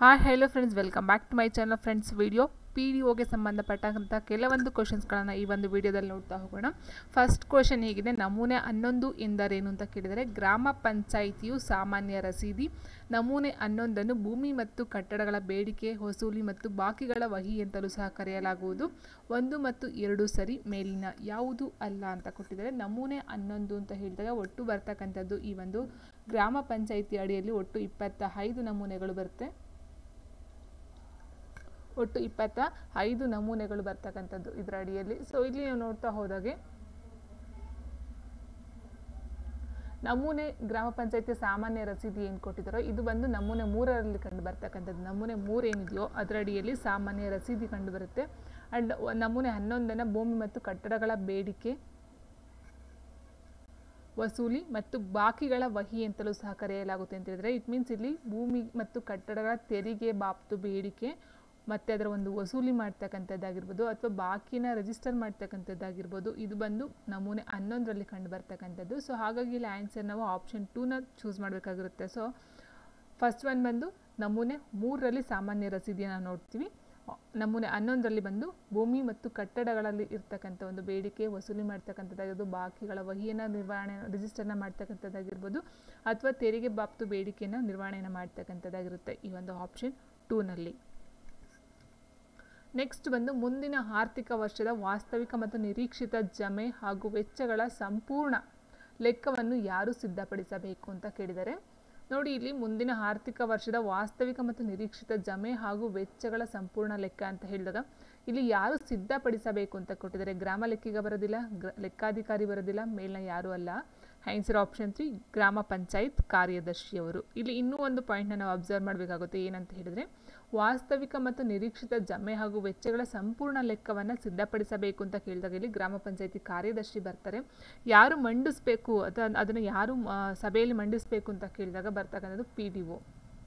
hi hello friends welcome back to my channel friends video P D ಒಗೆ ಸಂಬಂಧಪಟ್ಟಂಥ ಕೆಲವೊಂದು ಕ್ವಶನ್ಸ್ಗಳನ್ನು ಈ ಒಂದು ವಿಡಿಯೋದಲ್ಲಿ ನೋಡ್ತಾ ಹೋಗೋಣ ಫಸ್ಟ್ ಕ್ವಶನ್ ಹೇಗಿದೆ ನಮೂನೆ ಹನ್ನೊಂದು ಎಂದರೇನು ಅಂತ ಕೇಳಿದರೆ ಗ್ರಾಮ ಪಂಚಾಯಿತಿಯು ಸಾಮಾನ್ಯ ರಸೀದಿ ನಮೂನೆ ಹನ್ನೊಂದನ್ನು ಭೂಮಿ ಮತ್ತು ಕಟ್ಟಡಗಳ ಬೇಡಿಕೆ ವಸೂಲಿ ಮತ್ತು ಬಾಕಿಗಳ ವಹಿ ಅಂತಲೂ ಸಹ ಕರೆಯಲಾಗುವುದು ಒಂದು ಮತ್ತು ಎರಡು ಸರಿ ಮೇಲಿನ ಯಾವುದು ಅಲ್ಲ ಅಂತ ಕೊಟ್ಟಿದ್ದಾರೆ ನಮೂನೆ ಹನ್ನೊಂದು ಅಂತ ಹೇಳಿದಾಗ ಒಟ್ಟು ಬರ್ತಕ್ಕಂಥದ್ದು ಈ ಒಂದು ಗ್ರಾಮ ಪಂಚಾಯಿತಿ ಅಡಿಯಲ್ಲಿ ಒಟ್ಟು ಇಪ್ಪತ್ತ ಐದು ನಮೂನೆಗಳು ಬರುತ್ತೆ ಒಟ್ಟು ಇಪ್ಪತ್ತ ಐದು ನಮೂನೆಗಳು ಬರ್ತಕ್ಕಂಥದ್ದು ಇದರ ಅಡಿಯಲ್ಲಿ ಸೊ ಇಲ್ಲಿ ನೀವು ನೋಡ್ತಾ ಹೋದಾಗೆ ನಮೂನೆ ಗ್ರಾಮ ಪಂಚಾಯತಿ ಸಾಮಾನ್ಯ ರಸೀದಿ ಏನು ಕೊಟ್ಟಿದ್ದಾರೋ ಇದು ಬಂದು ನಮೂನೆ ಮೂರರಲ್ಲಿ ಕಂಡು ಬರ್ತಕ್ಕಂಥದ್ದು ನಮೂನೆ ಮೂರು ಏನಿದೆಯೋ ಅದರ ಅಡಿಯಲ್ಲಿ ಸಾಮಾನ್ಯ ರಸೀದಿ ಕಂಡು ಬರುತ್ತೆ ಆ್ಯಂಡ್ ನಮೂನೆ ಹನ್ನೊಂದನ್ನು ಭೂಮಿ ಮತ್ತು ಕಟ್ಟಡಗಳ ಬೇಡಿಕೆ ವಸೂಲಿ ಮತ್ತು ಬಾಕಿಗಳ ವಹಿ ಅಂತಲೂ ಸಹ ಕರೆಯಲಾಗುತ್ತೆ ಅಂತ ಹೇಳಿದ್ರೆ ಇಟ್ ಮೀನ್ಸ್ ಇಲ್ಲಿ ಭೂಮಿ ಮತ್ತು ಕಟ್ಟಡಗಳ ತೆರಿಗೆ ಬಾಬ್ತು ಬೇಡಿಕೆ ಮತ್ತು ಅದರ ಒಂದು ವಸೂಲಿ ಮಾಡ್ತಕ್ಕಂಥದ್ದಾಗಿರ್ಬೋದು ಅಥವಾ ಬಾಕಿನ ರಿಜಿಸ್ಟರ್ ಮಾಡ್ತಕ್ಕಂಥದ್ದಾಗಿರ್ಬೋದು ಇದು ಬಂದು ನಮೂನೆ ಹನ್ನೊಂದರಲ್ಲಿ ಕಂಡು ಬರ್ತಕ್ಕಂಥದ್ದು ಸೊ ಹಾಗಾಗಿ ಇಲ್ಲಿ ಆನ್ಸರ್ ನಾವು ಆಪ್ಷನ್ ಟೂನ ಚೂಸ್ ಮಾಡಬೇಕಾಗಿರುತ್ತೆ ಸೊ ಫಸ್ಟ್ ಒನ್ ಬಂದು ನಮೂನೆ ಮೂರರಲ್ಲಿ ಸಾಮಾನ್ಯ ರಸೀದಿಯನ್ನು ನೋಡ್ತೀವಿ ನಮೂನೆ ಹನ್ನೊಂದರಲ್ಲಿ ಬಂದು ಭೂಮಿ ಮತ್ತು ಕಟ್ಟಡಗಳಲ್ಲಿ ಇರ್ತಕ್ಕಂಥ ಒಂದು ಬೇಡಿಕೆ ವಸೂಲಿ ಮಾಡ್ತಕ್ಕಂಥದ್ದಾಗಿರ್ಬೋದು ಬಾಕಿಗಳ ವಹಿಯನ್ನು ನಿರ್ವಹಣೆ ರಿಜಿಸ್ಟರ್ನ ಮಾಡ್ತಕ್ಕಂಥದ್ದಾಗಿರ್ಬೋದು ಅಥವಾ ತೆರಿಗೆ ಬಾಬ್ತು ಬೇಡಿಕೆಯನ್ನು ನಿರ್ವಹಣೆಯನ್ನು ಮಾಡ್ತಕ್ಕಂಥದ್ದಾಗಿರುತ್ತೆ ಈ ಒಂದು ಆಪ್ಷನ್ ಟೂನಲ್ಲಿ ನೆಕ್ಸ್ಟ್ ಬಂದು ಮುಂದಿನ ಆರ್ಥಿಕ ವರ್ಷದ ವಾಸ್ತವಿಕ ಮತ್ತು ನಿರೀಕ್ಷಿತ ಜಮೆ ಹಾಗೂ ವೆಚ್ಚಗಳ ಸಂಪೂರ್ಣ ಲೆಕ್ಕವನ್ನು ಯಾರು ಸಿದ್ಧಪಡಿಸಬೇಕು ಅಂತ ಕೇಳಿದರೆ ನೋಡಿ ಇಲ್ಲಿ ಮುಂದಿನ ಆರ್ಥಿಕ ವರ್ಷದ ವಾಸ್ತವಿಕ ಮತ್ತು ನಿರೀಕ್ಷಿತ ಜಮೆ ಹಾಗೂ ವೆಚ್ಚಗಳ ಸಂಪೂರ್ಣ ಲೆಕ್ಕ ಅಂತ ಹೇಳಿದಾಗ ಇಲ್ಲಿ ಯಾರು ಸಿದ್ಧಪಡಿಸಬೇಕು ಅಂತ ಕೊಟ್ಟಿದ್ದಾರೆ ಗ್ರಾಮ ಲೆಕ್ಕಿಗ ಬರೋದಿಲ್ಲ ಲೆಕ್ಕಾಧಿಕಾರಿ ಬರೋದಿಲ್ಲ ಮೇಲಿನ ಯಾರು ಅಲ್ಲ ಆನ್ಸರ್ ಆಪ್ಷನ್ ತ್ರೀ ಗ್ರಾಮ ಪಂಚಾಯತ್ ಕಾರ್ಯದರ್ಶಿಯವರು ಇಲ್ಲಿ ಇನ್ನೂ ಒಂದು ಪಾಯಿಂಟ್ನ ನಾವು ಅಬ್ಸರ್ವ್ ಮಾಡಬೇಕಾಗುತ್ತೆ ಏನಂತ ಹೇಳಿದರೆ ವಾಸ್ತವಿಕ ಮತ್ತು ನಿರೀಕ್ಷಿತ ಜಮೆ ಹಾಗೂ ವೆಚ್ಚಗಳ ಸಂಪೂರ್ಣ ಲೆಕ್ಕವನ್ನು ಸಿದ್ಧಪಡಿಸಬೇಕು ಅಂತ ಕೇಳಿದಾಗ ಇಲ್ಲಿ ಗ್ರಾಮ ಪಂಚಾಯತಿ ಕಾರ್ಯದರ್ಶಿ ಬರ್ತಾರೆ ಯಾರು ಮಂಡಿಸಬೇಕು ಅಥವಾ ಅದನ್ನು ಯಾರು ಸಭೆಯಲ್ಲಿ ಮಂಡಿಸಬೇಕು ಅಂತ ಕೇಳಿದಾಗ ಬರ್ತಕ್ಕಂಥದ್ದು P D O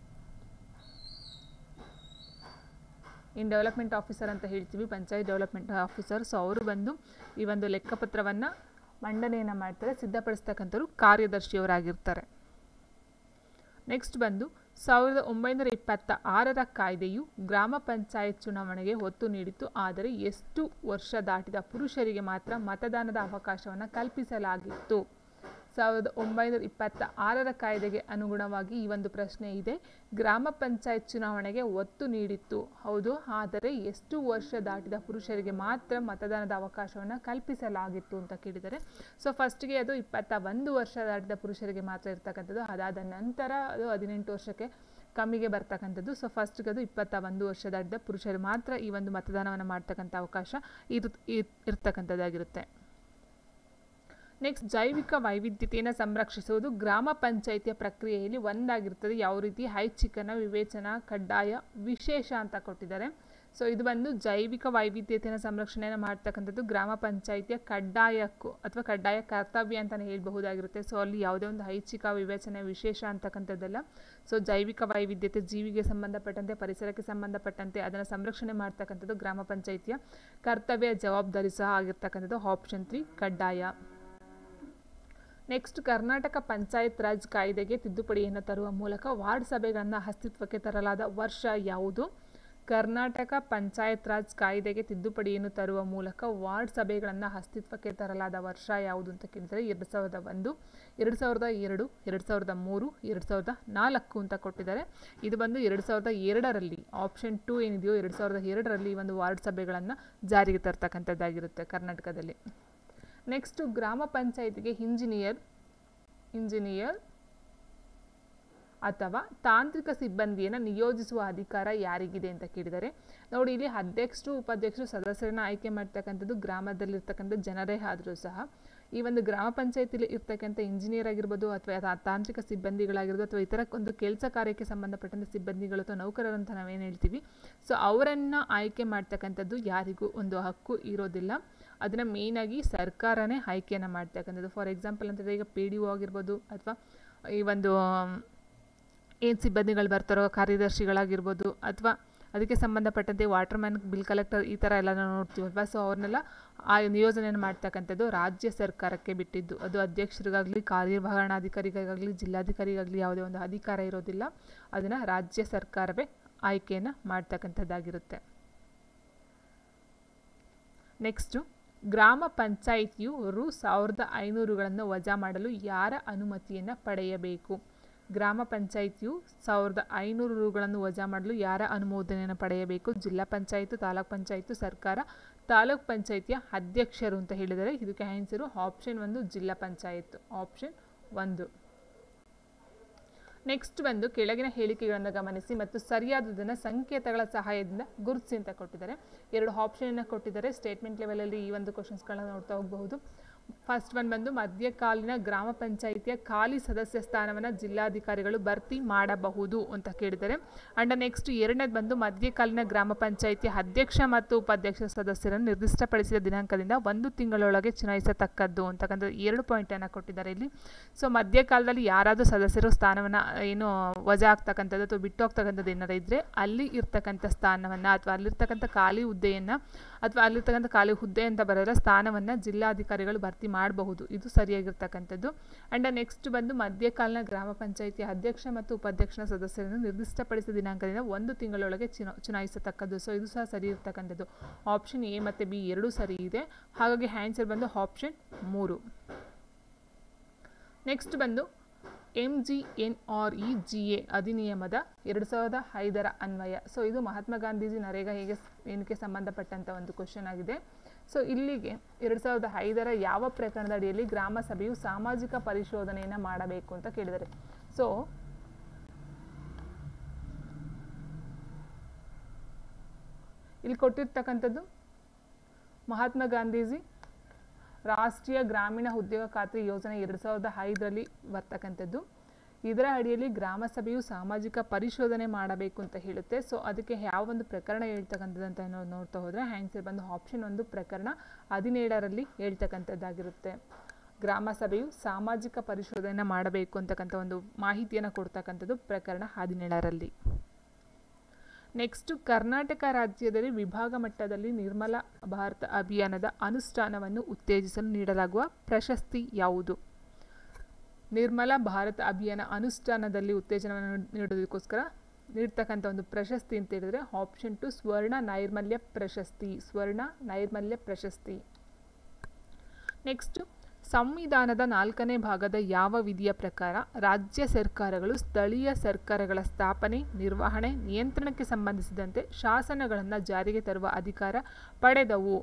in development officer ಅಂತ ಹೇಳ್ತೀವಿ ಪಂಚಾಯತ್ ಡೆವಲಪ್ಮೆಂಟ್ ಆಫೀಸರ್ ಸೊ ಅವರು ಬಂದು ಈ ಒಂದು ಲೆಕ್ಕಪತ್ರವನ್ನು ಮಂಡನೆಯನ್ನು ಮಾಡ್ತಾರೆ ಸಿದ್ಧಪಡಿಸ್ತಕ್ಕಂಥವ್ರು ಕಾರ್ಯದರ್ಶಿಯವರಾಗಿರ್ತಾರೆ ನೆಕ್ಸ್ಟ್ ಬಂದು ಸಾವಿರದ ಒಂಬೈನೂರ ಇಪ್ಪತ್ತ ಆರರ ಕಾಯ್ದೆಯು ಗ್ರಾಮ ಪಂಚಾಯತ್ ಚುನಾವಣೆಗೆ ಒತ್ತು ನೀಡಿತು ಆದರೆ ಎಷ್ಟು ವರ್ಷ ದಾಟಿದ ಪುರುಷರಿಗೆ ಮಾತ್ರ ಮತದಾನದ ಅವಕಾಶವನ್ನು ಕಲ್ಪಿಸಲಾಗಿತ್ತು ಸಾವಿರದ ಒಂಬೈನೂರ ಇಪ್ಪತ್ತ ಆರರ ಕಾಯ್ದೆಗೆ ಅನುಗುಣವಾಗಿ ಈ ಒಂದು ಪ್ರಶ್ನೆ ಇದೆ ಗ್ರಾಮ ಪಂಚಾಯತ್ ಚುನಾವಣೆಗೆ ಒತ್ತು ನೀಡಿತ್ತು ಹೌದು ಆದರೆ ಎಷ್ಟು ವರ್ಷ ದಾಟಿದ ಪುರುಷರಿಗೆ ಮಾತ್ರ ಮತದಾನದ ಅವಕಾಶವನ್ನು ಕಲ್ಪಿಸಲಾಗಿತ್ತು ಅಂತ ಕೇಳಿದರೆ ಸೊ ಫಸ್ಟ್ಗೆ ಅದು ಇಪ್ಪತ್ತ ಒಂದು ವರ್ಷ ದಾಟಿದ ಪುರುಷರಿಗೆ ಮಾತ್ರ ಇರ್ತಕ್ಕಂಥದ್ದು ಅದಾದ ನಂತರ ಅದು ಹದಿನೆಂಟು ವರ್ಷಕ್ಕೆ ಕಮ್ಮಿಗೆ ಬರ್ತಕ್ಕಂಥದ್ದು ಸೊ ಫಸ್ಟ್ಗೆ ಅದು ಇಪ್ಪತ್ತ ಒಂದು ವರ್ಷ ದಾಟಿದ ಪುರುಷರು ಮಾತ್ರ ಈ ಒಂದು ಮತದಾನವನ್ನು ಮಾಡ್ತಕ್ಕಂಥ ಅವಕಾಶ ಇರು ಇರ್ತಕ್ಕಂಥದ್ದಾಗಿರುತ್ತೆ ನೆಕ್ಸ್ಟ್ ಜೈವಿಕ ವೈವಿಧ್ಯತೆಯನ್ನು ಸಂರಕ್ಷಿಸುವುದು ಗ್ರಾಮ ಪಂಚಾಯಿತಿಯ ಪ್ರಕ್ರಿಯೆಯಲ್ಲಿ ಒಂದಾಗಿರ್ತದೆ ಯಾವ ರೀತಿ ಐಚ್ಛಿಕನ ವಿವೇಚನಾ ಕಡ್ಡಾಯ ವಿಶೇಷ ಅಂತ ಕೊಟ್ಟಿದ್ದಾರೆ ಸೊ ಇದು ಬಂದು ಜೈವಿಕ ವೈವಿಧ್ಯತೆಯನ್ನು ಸಂರಕ್ಷಣೆಯನ್ನು ಮಾಡ್ತಕ್ಕಂಥದ್ದು ಗ್ರಾಮ ಪಂಚಾಯಿತಿಯ ಕಡ್ಡಾಯಕ್ಕೂ ಅಥವಾ ಕಡ್ಡಾಯ ಕರ್ತವ್ಯ ಅಂತಲೇ ಹೇಳಬಹುದಾಗಿರುತ್ತೆ ಸೊ ಅಲ್ಲಿ ಯಾವುದೇ ಒಂದು ಐಚ್ಛಿಕ ವಿವೇಚನೆ ವಿಶೇಷ ಅಂತಕ್ಕಂಥದ್ದಲ್ಲ ಸೊ ಜೈವಿಕ ವೈವಿಧ್ಯತೆ ಜೀವಿಗೆ ಸಂಬಂಧಪಟ್ಟಂತೆ ಪರಿಸರಕ್ಕೆ ಸಂಬಂಧಪಟ್ಟಂತೆ ಅದನ್ನು ಸಂರಕ್ಷಣೆ ಮಾಡ್ತಕ್ಕಂಥದ್ದು ಗ್ರಾಮ ಪಂಚಾಯಿತಿಯ ಕರ್ತವ್ಯ ಜವಾಬ್ದಾರಿ ಸಹ ಆಗಿರ್ತಕ್ಕಂಥದ್ದು ಆಪ್ಷನ್ ತ್ರೀ ಕಡ್ಡಾಯ ನೆಕ್ಸ್ಟ್ ಕರ್ನಾಟಕ ಪಂಚಾಯತ್ ರಾಜ್ ಕಾಯ್ದೆಗೆ ತಿದ್ದುಪಡಿಯನ್ನು ತರುವ ಮೂಲಕ ವಾರ್ಡ್ ಸಭೆಗಳನ್ನು ಅಸ್ತಿತ್ವಕ್ಕೆ ತರಲಾದ ವರ್ಷ ಯಾವುದು ಕರ್ನಾಟಕ ಪಂಚಾಯತ್ ರಾಜ್ ಕಾಯ್ದೆಗೆ ತಿದ್ದುಪಡಿಯನ್ನು ತರುವ ಮೂಲಕ ವಾರ್ಡ್ ಸಭೆಗಳನ್ನು ಅಸ್ತಿತ್ವಕ್ಕೆ ತರಲಾದ ವರ್ಷ ಯಾವುದು ಅಂತ ಕೇಳಿದರೆ ಎರಡು ಸಾವಿರದ ಒಂದು ಎರಡು ಸಾವಿರದ ಎರಡು ಎರಡು ಸಾವಿರದ ಮೂರು ಎರಡು ಸಾವಿರದ ನಾಲ್ಕು ಅಂತ ಕೊಟ್ಟಿದ್ದಾರೆ ಇದು ಬಂದು ಎರಡು ಸಾವಿರದ ಎರಡರಲ್ಲಿ ಆಪ್ಷನ್ ಟು ಏನಿದೆಯೋ ಎರಡು ಸಾವಿರದ ಎರಡರಲ್ಲಿ ಈ ಒಂದು ವಾರ್ಡ್ ಸಭೆಗಳನ್ನು ಜಾರಿಗೆ ತರ್ತಕ್ಕಂಥದ್ದಾಗಿರುತ್ತೆ ಕರ್ನಾಟಕದಲ್ಲಿ ನೆಕ್ಸ್ಟು ಗ್ರಾಮ ಪಂಚಾಯತಿಗೆ ಇಂಜಿನಿಯರ್ ಇಂಜಿನಿಯರ್ ಅಥವಾ ತಾಂತ್ರಿಕ ಸಿಬ್ಬಂದಿಯನ್ನು ನಿಯೋಜಿಸುವ ಅಧಿಕಾರ ಯಾರಿಗಿದೆ ಅಂತ ಕೇಳಿದರೆ ನೋಡಿ ಇಲ್ಲಿ ಅಧ್ಯಕ್ಷರು ಉಪಾಧ್ಯಕ್ಷರು ಸದಸ್ಯರನ್ನ ಆಯ್ಕೆ ಮಾಡ್ತಕ್ಕಂಥದ್ದು ಗ್ರಾಮದಲ್ಲಿರ್ತಕ್ಕಂಥ ಜನರೇ ಆದರೂ ಸಹ ಈ ಒಂದು ಗ್ರಾಮ ಪಂಚಾಯತಿಲಿ ಇರ್ತಕ್ಕಂಥ ಇಂಜಿನಿಯರ್ ಆಗಿರ್ಬೋದು ಅಥವಾ ತಾಂತ್ರಿಕ ಸಿಬ್ಬಂದಿಗಳಾಗಿರ್ಬೋದು ಅಥವಾ ಇತರ ಒಂದು ಕೆಲಸ ಕಾರ್ಯಕ್ಕೆ ಸಂಬಂಧಪಟ್ಟಂಥ ಸಿಬ್ಬಂದಿಗಳು ಅಥವಾ ನೌಕರರು ಅಂತ ನಾವೇನು ಹೇಳ್ತೀವಿ ಸೊ ಅವರನ್ನು ಆಯ್ಕೆ ಮಾಡ್ತಕ್ಕಂಥದ್ದು ಯಾರಿಗೂ ಒಂದು ಹಕ್ಕು ಇರೋದಿಲ್ಲ ಅದನ್ನು ಮೇಯ್ನಾಗಿ ಸರ್ಕಾರನೇ ಆಯ್ಕೆಯನ್ನು ಮಾಡ್ತಕ್ಕಂಥದ್ದು ಫಾರ್ ಎಕ್ಸಾಂಪಲ್ ಅಂತಂದರೆ ಈಗ ಪಿ ಡಿ ಒ ಆಗಿರ್ಬೋದು ಅಥವಾ ಈ ಒಂದು ಏನು ಸಿಬ್ಬಂದಿಗಳು ಬರ್ತಾರೋ ಕಾರ್ಯದರ್ಶಿಗಳಾಗಿರ್ಬೋದು ಅಥವಾ ಅದಕ್ಕೆ ಸಂಬಂಧಪಟ್ಟಂತೆ ವಾಟರ್ ಮ್ಯಾನ್ ಬಿಲ್ ಕಲೆಕ್ಟರ್ ಈ ಥರ ಎಲ್ಲ ನಾವು ನೋಡ್ತೀವಲ್ವ ಸೊ ಅವ್ರನ್ನೆಲ್ಲ ಆ ನಿಯೋಜನೆಯನ್ನು ಮಾಡ್ತಕ್ಕಂಥದ್ದು ರಾಜ್ಯ ಸರ್ಕಾರಕ್ಕೆ ಬಿಟ್ಟಿದ್ದು ಅದು ಅಧ್ಯಕ್ಷರಿಗಾಗಲಿ ಕಾರ್ಯನಿರ್ವಹಣಾಧಿಕಾರಿಗಾಗಲಿ ಜಿಲ್ಲಾಧಿಕಾರಿಗಾಗಲಿ ಯಾವುದೇ ಒಂದು ಅಧಿಕಾರ ಇರೋದಿಲ್ಲ ಅದನ್ನು ರಾಜ್ಯ ಸರ್ಕಾರವೇ ಆಯ್ಕೆಯನ್ನು ಮಾಡ್ತಕ್ಕಂಥದ್ದಾಗಿರುತ್ತೆ ನೆಕ್ಸ್ಟು ಗ್ರಾಮ ಪಂಚಾಯಿತಿಯು ರು ಸಾವಿರದ ಐನೂರುಗಳನ್ನು ವಜಾ ಮಾಡಲು ಯಾರ ಅನುಮತಿಯನ್ನು ಪಡೆಯಬೇಕು ಗ್ರಾಮ ಪಂಚಾಯಿತಿಯು ಸಾವಿರದ ಐನೂರು ರುಗಳನ್ನು ವಜಾ ಮಾಡಲು ಯಾರ ಅನುಮೋದನೆಯನ್ನು ಪಡೆಯಬೇಕು ಜಿಲ್ಲಾ ಪಂಚಾಯತ್ ತಾಲೂಕ್ ಪಂಚಾಯತ್ ಸರ್ಕಾರ ತಾಲೂಕ್ ಪಂಚಾಯಿತಿಯ ಅಧ್ಯಕ್ಷರು ಅಂತ ಹೇಳಿದರೆ ಇದಕ್ಕೆ ಆನ್ಸರು ಆಪ್ಷನ್ ಒಂದು ಜಿಲ್ಲಾ ಪಂಚಾಯತ್ ಆಪ್ಷನ್ ಒಂದು ನೆಕ್ಸ್ಟ್ ಬಂದು ಕೆಳಗಿನ ಹೇಳಿಕೆಗಳನ್ನು ಗಮನಿಸಿ ಮತ್ತು ಸರಿಯಾದದನ್ನು ಸಂಕೇತಗಳ ಸಹಾಯದಿಂದ ಗುರುತಿಸಿ ಅಂತ ಕೊಟ್ಟಿದ್ದಾರೆ ಎರಡು ಆಪ್ಷನನ್ನು ಕೊಟ್ಟಿದ್ದಾರೆ ಸ್ಟೇಟ್ಮೆಂಟ್ ಲೆವೆಲಲ್ಲಿ ಈ ಒಂದು ಕ್ವಶನ್ಸ್ಗಳನ್ನ ನೋಡ್ತಾ ಹೋಗಬಹುದು ಫಸ್ಟ್ ಒನ್ ಬಂದು ಮಧ್ಯಕಾಲೀನ ಗ್ರಾಮ ಪಂಚಾಯಿತಿಯ ಖಾಲಿ ಸದಸ್ಯ ಸ್ಥಾನವನ್ನು ಜಿಲ್ಲಾಧಿಕಾರಿಗಳು ಭರ್ತಿ ಮಾಡಬಹುದು ಅಂತ ಕೇಳಿದ್ದಾರೆ ಅಂಡ್ ನೆಕ್ಸ್ಟ್ ಎರಡನೇದು ಬಂದು ಮಧ್ಯಕಾಲೀನ ಗ್ರಾಮ ಪಂಚಾಯಿತಿಯ ಅಧ್ಯಕ್ಷ ಮತ್ತು ಉಪಾಧ್ಯಕ್ಷ ಸದಸ್ಯರನ್ನು ನಿರ್ದಿಷ್ಟಪಡಿಸಿದ ದಿನಾಂಕದಿಂದ ಒಂದು ತಿಂಗಳೊಳಗೆ ಚುನಾಯಿಸತಕ್ಕದ್ದು ಅಂತಕ್ಕಂಥ ಎರಡು ಪಾಯಿಂಟನ್ನು ಕೊಟ್ಟಿದ್ದಾರೆ ಇಲ್ಲಿ ಸೊ ಮಧ್ಯಕಾಲದಲ್ಲಿ ಯಾರಾದರೂ ಸದಸ್ಯರು ಸ್ಥಾನವನ್ನು ಏನು ವಜಾ ಆಗ್ತಕ್ಕಂಥದ್ದು ಅಥವಾ ಬಿಟ್ಟು ಹೋಗ್ತಕ್ಕಂಥದ್ದು ಏನಾರು ಇದ್ದರೆ ಅಲ್ಲಿ ಇರ್ತಕ್ಕಂಥ ಸ್ಥಾನವನ್ನು ಅಥವಾ ಅಲ್ಲಿರ್ತಕ್ಕಂಥ ಖಾಲಿ ಹುದ್ದೆಯನ್ನು ಅಥವಾ ಅಲ್ಲಿರ್ತಕ್ಕಂಥ ಖಾಲಿ ಹುದ್ದೆ ಅಂತ ಬರೋದ್ರೆ ಸ್ಥಾನವನ್ನು ಜಿಲ್ಲಾಧಿಕಾರಿಗಳು ಭರ್ತಿ ಮಾಡಬಹುದು ಇದು ಸರಿಯಾಗಿರ್ತಕ್ಕಂಥದ್ದು ಆ್ಯಂಡ್ ನೆಕ್ಸ್ಟ್ ಬಂದು ಮಧ್ಯಕಾಲೀನ ಗ್ರಾಮ ಪಂಚಾಯಿತಿಯ ಅಧ್ಯಕ್ಷ ಮತ್ತು ಉಪಾಧ್ಯಕ್ಷನ ಸದಸ್ಯರನ್ನು ನಿರ್ದಿಷ್ಟಪಡಿಸಿದ ದಿನಾಂಕದಿಂದ ಒಂದು ತಿಂಗಳೊಳಗೆ ಚುನಾ ಚುನಾಯಿಸತಕ್ಕದ್ದು ಸೊ ಇದು ಸಹ ಸರಿ ಇರ್ತಕ್ಕಂಥದ್ದು ಆಪ್ಷನ್ ಎ ಮತ್ತು ಬಿ ಎರಡೂ ಸರಿ ಇದೆ ಹಾಗಾಗಿ ಆನ್ಸರ್ ಬಂದು ಆಪ್ಷನ್ ಮೂರು ನೆಕ್ಸ್ಟ್ ಬಂದು M G N R E G A ಅಧಿನಿಯಮದ ಎರಡು ಸಾವಿರದ ಐದರ ಅನ್ವಯ ಸೊ ಇದು ಮಹಾತ್ಮ ಗಾಂಧೀಜಿ ನರೇಗಾ ಹೇಗೆ ಏನಕ್ಕೆ ಸಂಬಂಧಪಟ್ಟಂಥ ಒಂದು ಕ್ವಶನ್ ಆಗಿದೆ ಸೊ ಇಲ್ಲಿಗೆ ಎರಡು ಸಾವಿರದ ಐದರ ಯಾವ ಪ್ರಕರಣದ ಅಡಿಯಲ್ಲಿ ಗ್ರಾಮ ಸಭೆಯು ಸಾಮಾಜಿಕ ಪರಿಶೋಧನೆಯನ್ನು ಮಾಡಬೇಕು ಅಂತ ಕೇಳಿದ್ದಾರೆ ಸೊ ಇಲ್ಲಿ ಕೊಟ್ಟಿರ್ತಕ್ಕಂಥದ್ದು ಮಹಾತ್ಮ ಗಾಂಧೀಜಿ ರಾಷ್ಟ್ರೀಯ ಗ್ರಾಮೀಣ ಉದ್ಯೋಗ ಖಾತ್ರಿ ಯೋಜನೆ ಎರಡು ಸಾವಿರದ ಐದರಲ್ಲಿ ಬರ್ತಕ್ಕಂಥದ್ದು ಇದರ ಅಡಿಯಲ್ಲಿ ಗ್ರಾಮ ಸಭೆಯು ಸಾಮಾಜಿಕ ಪರಿಶೋಧನೆ ಮಾಡಬೇಕು ಅಂತ ಹೇಳುತ್ತೆ ಸೊ ಅದಕ್ಕೆ ಯಾವ ಒಂದು ಪ್ರಕರಣ ಹೇಳ್ತಕ್ಕಂಥದ್ದು ಅಂತ ಏನೋ ನೋಡ್ತಾ ಹೋದರೆ ಆನ್ಸರ್ ಬಂದು ಆಪ್ಷನ್ ಒಂದು ಪ್ರಕರಣ ಹದಿನೇಳರಲ್ಲಿ ಹೇಳ್ತಕ್ಕಂಥದ್ದಾಗಿರುತ್ತೆ ಗ್ರಾಮ ಸಭೆಯು ಸಾಮಾಜಿಕ ಪರಿಶೋಧನೆ ಮಾಡಬೇಕು ಅಂತಕ್ಕಂಥ ಒಂದು ಮಾಹಿತಿಯನ್ನು ಕೊಡ್ತಕ್ಕಂಥದ್ದು ಪ್ರಕರಣ ಹದಿನೇಳರಲ್ಲಿ ನೆಕ್ಸ್ಟ್ ಕರ್ನಾಟಕ ರಾಜ್ಯದಲ್ಲಿ ವಿಭಾಗ ಮಟ್ಟದಲ್ಲಿ ನಿರ್ಮಲ ಭಾರತ ಅಭಿಯಾನದ ಅನುಷ್ಠಾನವನ್ನು ಉತ್ತೇಜಿಸಲು ನೀಡಲಾಗುವ ಪ್ರಶಸ್ತಿ ಯಾವುದು ನಿರ್ಮಲ ಭಾರತ ಅಭಿಯಾನ ಅನುಷ್ಠಾನದಲ್ಲಿ ಉತ್ತೇಜನವನ್ನು ನೀಡೋದಕ್ಕೋಸ್ಕರ ನೀಡ್ತಕ್ಕಂಥ ಒಂದು ಪ್ರಶಸ್ತಿ ಅಂತ ಹೇಳಿದ್ರೆ ಆಪ್ಷನ್ ಟು ಸ್ವರ್ಣ ನೈರ್ಮಲ್ಯ ಪ್ರಶಸ್ತಿ ಸ್ವರ್ಣ ನೈರ್ಮಲ್ಯ ಪ್ರಶಸ್ತಿ ನೆಕ್ಸ್ಟ್ ಸಂವಿಧಾನದ ನಾಲ್ಕನೇ ಭಾಗದ ಯಾವ ವಿಧಿಯ ಪ್ರಕಾರ ರಾಜ್ಯ ಸರ್ಕಾರಗಳು ಸ್ಥಳೀಯ ಸರ್ಕಾರಗಳ ಸ್ಥಾಪನೆ ನಿರ್ವಹಣೆ ನಿಯಂತ್ರಣಕ್ಕೆ ಸಂಬಂಧಿಸಿದಂತೆ ಶಾಸನಗಳನ್ನು ಜಾರಿಗೆ ತರುವ ಅಧಿಕಾರ ಪಡೆದವು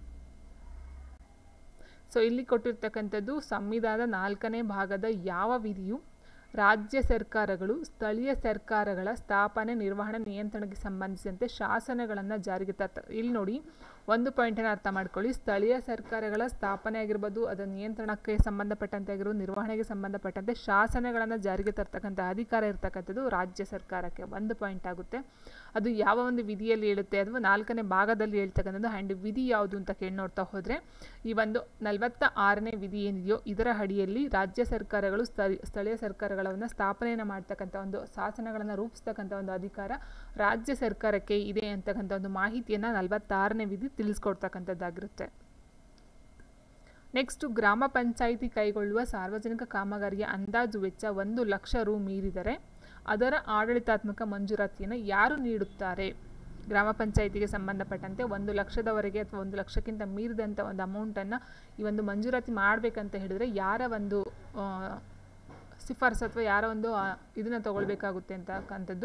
ಸೊ ಇಲ್ಲಿ ಕೊಟ್ಟಿರ್ತಕ್ಕಂಥದ್ದು ಸಂವಿಧಾನದ ನಾಲ್ಕನೇ ಭಾಗದ ಯಾವ ವಿಧಿಯು ರಾಜ್ಯ ಸರ್ಕಾರಗಳು ಸ್ಥಳೀಯ ಸರ್ಕಾರಗಳ ಸ್ಥಾಪನೆ ನಿರ್ವಹಣೆ ನಿಯಂತ್ರಣಕ್ಕೆ ಸಂಬಂಧಿಸಿದಂತೆ ಶಾಸನಗಳನ್ನು ಜಾರಿಗೆ ತರ್ತ ಇಲ್ಲಿ ನೋಡಿ ಒಂದು ಪಾಯಿಂಟನ್ನು ಅರ್ಥ ಮಾಡ್ಕೊಳ್ಳಿ ಸ್ಥಳೀಯ ಸರ್ಕಾರಗಳ ಸ್ಥಾಪನೆ ಆಗಿರ್ಬೋದು ಅದರ ನಿಯಂತ್ರಣಕ್ಕೆ ಸಂಬಂಧಪಟ್ಟಂತೆ ಆಗಿರ್ಬೋದು ನಿರ್ವಹಣೆಗೆ ಸಂಬಂಧಪಟ್ಟಂತೆ ಶಾಸನಗಳನ್ನು ಜಾರಿಗೆ ತರ್ತಕ್ಕಂಥ ಅಧಿಕಾರ ಇರ್ತಕ್ಕಂಥದ್ದು ರಾಜ್ಯ ಸರ್ಕಾರಕ್ಕೆ ಒಂದು ಪಾಯಿಂಟ್ ಆಗುತ್ತೆ ಅದು ಯಾವ ಒಂದು ವಿಧಿಯಲ್ಲಿ ಹೇಳುತ್ತೆ ಅಥವಾ ನಾಲ್ಕನೇ ಭಾಗದಲ್ಲಿ ಹೇಳ್ತಕ್ಕಂಥದ್ದು ಆ್ಯಂಡ್ ವಿಧಿ ಯಾವುದು ಅಂತ ಕೇಳಿ ನೋಡ್ತಾ ಹೋದರೆ ಈ ಒಂದು ನಲವತ್ತ ಆರನೇ ವಿಧಿ ಏನಿದೆಯೋ ಇದರ ಅಡಿಯಲ್ಲಿ ರಾಜ್ಯ ಸರ್ಕಾರಗಳು ಸ್ಥಳೀಯ ಸ್ಥಳೀಯ ಸರ್ಕಾರಗಳನ್ನು ಸ್ಥಾಪನೆಯನ್ನು ಮಾಡ್ತಕ್ಕಂಥ ಒಂದು ಶಾಸನಗಳನ್ನು ರೂಪಿಸ್ತಕ್ಕಂಥ ಒಂದು ಅಧಿಕಾರ ರಾಜ್ಯ ಸರ್ಕಾರಕ್ಕೆ ಇದೆ ಅಂತಕ್ಕಂಥ ಒಂದು ಮಾಹಿತಿಯನ್ನು ನಲವತ್ತಾರನೇ ವಿಧಿ ತಿಳಿಸ್ಕೊಡ್ತಕ್ಕಂಥದ್ದಾಗಿರುತ್ತೆ ನೆಕ್ಸ್ಟು ಗ್ರಾಮ ಪಂಚಾಯಿತಿ ಕೈಗೊಳ್ಳುವ ಸಾರ್ವಜನಿಕ ಕಾಮಗಾರಿಯ ಅಂದಾಜು ವೆಚ್ಚ ಒಂದು ಲಕ್ಷ ರು ಮೀರಿದರೆ ಅದರ ಆಡಳಿತಾತ್ಮಕ ಮಂಜೂರಾತಿಯನ್ನು ಯಾರು ನೀಡುತ್ತಾರೆ ಗ್ರಾಮ ಪಂಚಾಯಿತಿಗೆ ಸಂಬಂಧಪಟ್ಟಂತೆ ಒಂದು ಲಕ್ಷದವರೆಗೆ ಅಥವಾ ಒಂದು ಲಕ್ಷಕ್ಕಿಂತ ಮೀರಿದಂಥ ಒಂದು ಅಮೌಂಟನ್ನು ಈ ಒಂದು ಮಂಜೂರಾತಿ ಮಾಡಬೇಕಂತ ಹೇಳಿದರೆ ಯಾರ ಒಂದು ಶಿಫಾರಸು ಅಥವಾ ಯಾರ ಒಂದು ಇದನ್ನು ತಗೊಳ್ಬೇಕಾಗುತ್ತೆ ಅಂತಕ್ಕಂಥದ್ದು